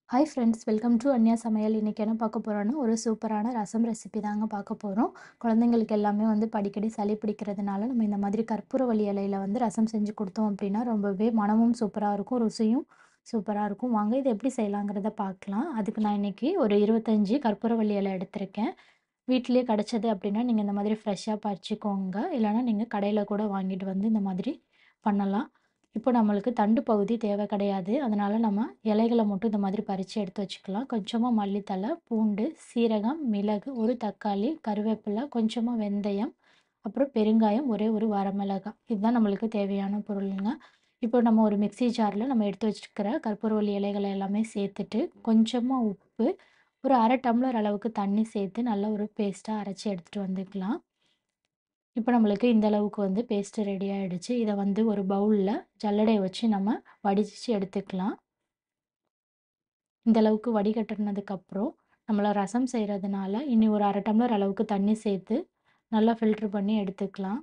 hi friends welcome to Anya சமையல் இன்றைக்கி என்ன பார்க்க போகிறோன்னா ஒரு சூப்பரான ரசம் ரெசிபி தாங்க பார்க்க போகிறோம் குழந்தைங்களுக்கு எல்லாமே வந்து அடிக்கடி சளி பிடிக்கிறதுனால நம்ம இந்த மாதிரி கற்பூரவள்ளி இலையில் வந்து ரசம் செஞ்சு கொடுத்தோம் அப்படின்னா ரொம்பவே மனமும் சூப்பராக இருக்கும் ருசியும் சூப்பராக இருக்கும் வாங்க இது எப்படி செய்யலாங்கிறத பார்க்கலாம் அதுக்கு நான் இன்றைக்கி ஒரு இருபத்தஞ்சி கற்பூரவள்ளி இலை எடுத்திருக்கேன் வீட்டிலேயே கிடச்சது அப்படின்னா நீங்கள் இந்த மாதிரி ஃப்ரெஷ்ஷாக பறிச்சிக்கோங்க இல்லைனா நீங்கள் கடையில் கூட வாங்கிட்டு வந்து இந்த மாதிரி பண்ணலாம் இப்போ நம்மளுக்கு தண்டு பகுதி தேவை கிடையாது அதனால் நம்ம இலைகளை மட்டும் இந்த மாதிரி பறித்து எடுத்து வச்சுக்கலாம் கொஞ்சமாக மல்லித்தலை பூண்டு சீரகம் மிளகு ஒரு தக்காளி கருவேப்பிலை கொஞ்சமாக வெந்தயம் அப்புறம் பெருங்காயம் ஒரே ஒரு வரமிளகாய் இதுதான் நம்மளுக்கு தேவையான பொருளுங்க இப்போ நம்ம ஒரு மிக்சி ஜாரில் நம்ம எடுத்து வச்சுருக்கிற கற்பூரவள்ளி இலைகளை எல்லாமே சேர்த்துட்டு கொஞ்சமாக உப்பு ஒரு அரை டம்ளர் அளவுக்கு தண்ணி சேர்த்து நல்லா ஒரு பேஸ்ட்டாக அரைச்சி எடுத்துகிட்டு வந்துக்கலாம் இப்போ நம்மளுக்கு இந்த அளவுக்கு வந்து பேஸ்ட்டு ரெடி ஆகிடுச்சு இதை வந்து ஒரு பவுலில் ஜல்லடையை வச்சு நம்ம வடிச்சு எடுத்துக்கலாம் இந்த அளவுக்கு வடிகட்டினதுக்கப்புறம் நம்மளை ரசம் செய்கிறதுனால இனி ஒரு அரை டம்ளர் அளவுக்கு தண்ணி சேர்த்து நல்லா ஃபில்ட்ரு பண்ணி எடுத்துக்கலாம்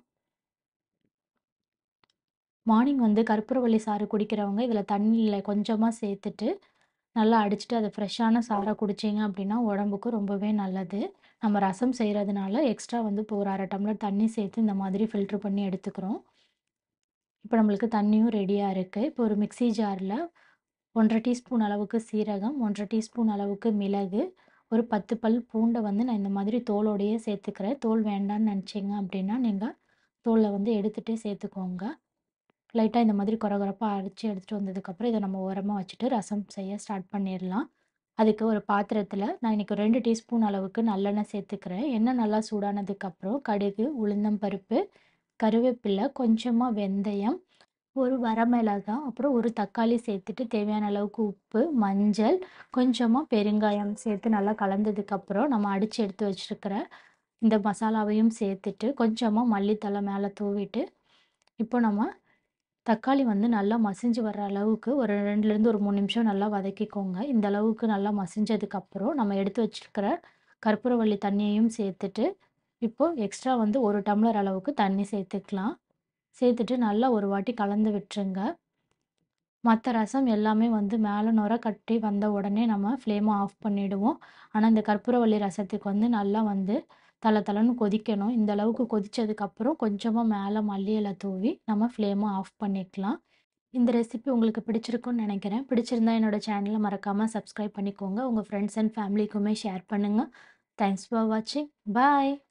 மார்னிங் வந்து கற்பூரவள்ளி சாறு குடிக்கிறவங்க இதில் தண்ணியில் கொஞ்சமாக சேர்த்துட்டு நல்லா அடிச்சுட்டு அதை ஃப்ரெஷ்ஷான சாரை குடிச்சிங்க அப்படின்னா உடம்புக்கு ரொம்பவே நல்லது நம்ம ரசம் செய்கிறதுனால எக்ஸ்ட்ரா வந்து இப்போ ஒரு அரை டம்ளர் தண்ணி சேர்த்து இந்த மாதிரி ஃபில்ட்ரு பண்ணி எடுத்துக்கிறோம் இப்போ நம்மளுக்கு தண்ணியும் ரெடியாக இருக்குது இப்போ ஒரு மிக்சி ஜாரில் ஒன்றரை டீஸ்பூன் அளவுக்கு சீரகம் ஒன்றரை டீஸ்பூன் அளவுக்கு மிளகு ஒரு பத்து பல் பூண்டை வந்து நான் இந்த மாதிரி தோலோடையே சேர்த்துக்கிறேன் தோல் வேண்டான்னு நினச்சிங்க அப்படின்னா நீங்கள் தோலை வந்து எடுத்துகிட்டே சேர்த்துக்கோங்க லைட்டாக இந்த மாதிரி குறகுறப்பாக அரைச்சி எடுத்துகிட்டு வந்ததுக்கப்புறம் இதை நம்ம ஓரமாக வச்சுட்டு ரசம் செய்ய ஸ்டார்ட் பண்ணிடலாம் அதுக்கு ஒரு பாத்திரத்தில் நான் இன்றைக்கி ரெண்டு டீஸ்பூன் அளவுக்கு நல்லெண்ணெய் சேர்த்துக்கிறேன் எண்ணெய் நல்லா சூடானதுக்கப்புறம் கடுகு உளுந்தம்பருப்பு கருவேப்பிலை கொஞ்சமாக வெந்தயம் ஒரு வரமிளகாய் அப்புறம் ஒரு தக்காளி சேர்த்துட்டு தேவையான அளவுக்கு உப்பு மஞ்சள் கொஞ்சமாக பெருங்காயம் சேர்த்து நல்லா கலந்ததுக்கப்புறம் நம்ம அடித்து எடுத்து வச்சுருக்கிற இந்த மசாலாவையும் சேர்த்துட்டு கொஞ்சமாக மல்லித்தலை மேலே தூவிட்டு இப்போ நம்ம தக்காளி வந்து நல்லா மசிஞ்சு வர்ற அளவுக்கு ஒரு ரெண்டுலேருந்து ஒரு மூணு நிமிஷம் நல்லா வதக்கிக்கோங்க இந்த அளவுக்கு நல்லா மசிஞ்சதுக்கப்புறம் நம்ம எடுத்து வச்சுருக்கிற கற்பூரவள்ளி தண்ணியையும் சேர்த்துட்டு இப்போது எக்ஸ்ட்ரா வந்து ஒரு டம்ளர் அளவுக்கு தண்ணி சேர்த்துக்கலாம் சேர்த்துட்டு நல்லா ஒரு வாட்டி கலந்து விட்டுருங்க மற்ற ரசம் எல்லாமே வந்து மேலே நுர கட்டி வந்த உடனே நம்ம ஃப்ளேமை ஆஃப் பண்ணிவிடுவோம் ஆனால் இந்த கற்பூரவள்ளி ரசத்துக்கு வந்து நல்லா வந்து தலை தலைன்னு கொதிக்கணும் இந்த அளவுக்கு கொதித்ததுக்கப்புறம் கொஞ்சமாக மேலே மல்லி இலை தூவி நம்ம ஃப்ளேமை ஆஃப் பண்ணிக்கலாம் இந்த ரெசிபி உங்களுக்கு பிடிச்சிருக்குன்னு நினைக்கிறேன் பிடிச்சிருந்தா என்னோடய சேனலை மறக்காமல் சப்ஸ்கிரைப் பண்ணிக்கோங்க உங்கள் ஃப்ரெண்ட்ஸ் அண்ட் ஃபேமிலிக்குமே ஷேர் பண்ணுங்கள் தேங்க்ஸ் ஃபார் வாட்சிங் பாய்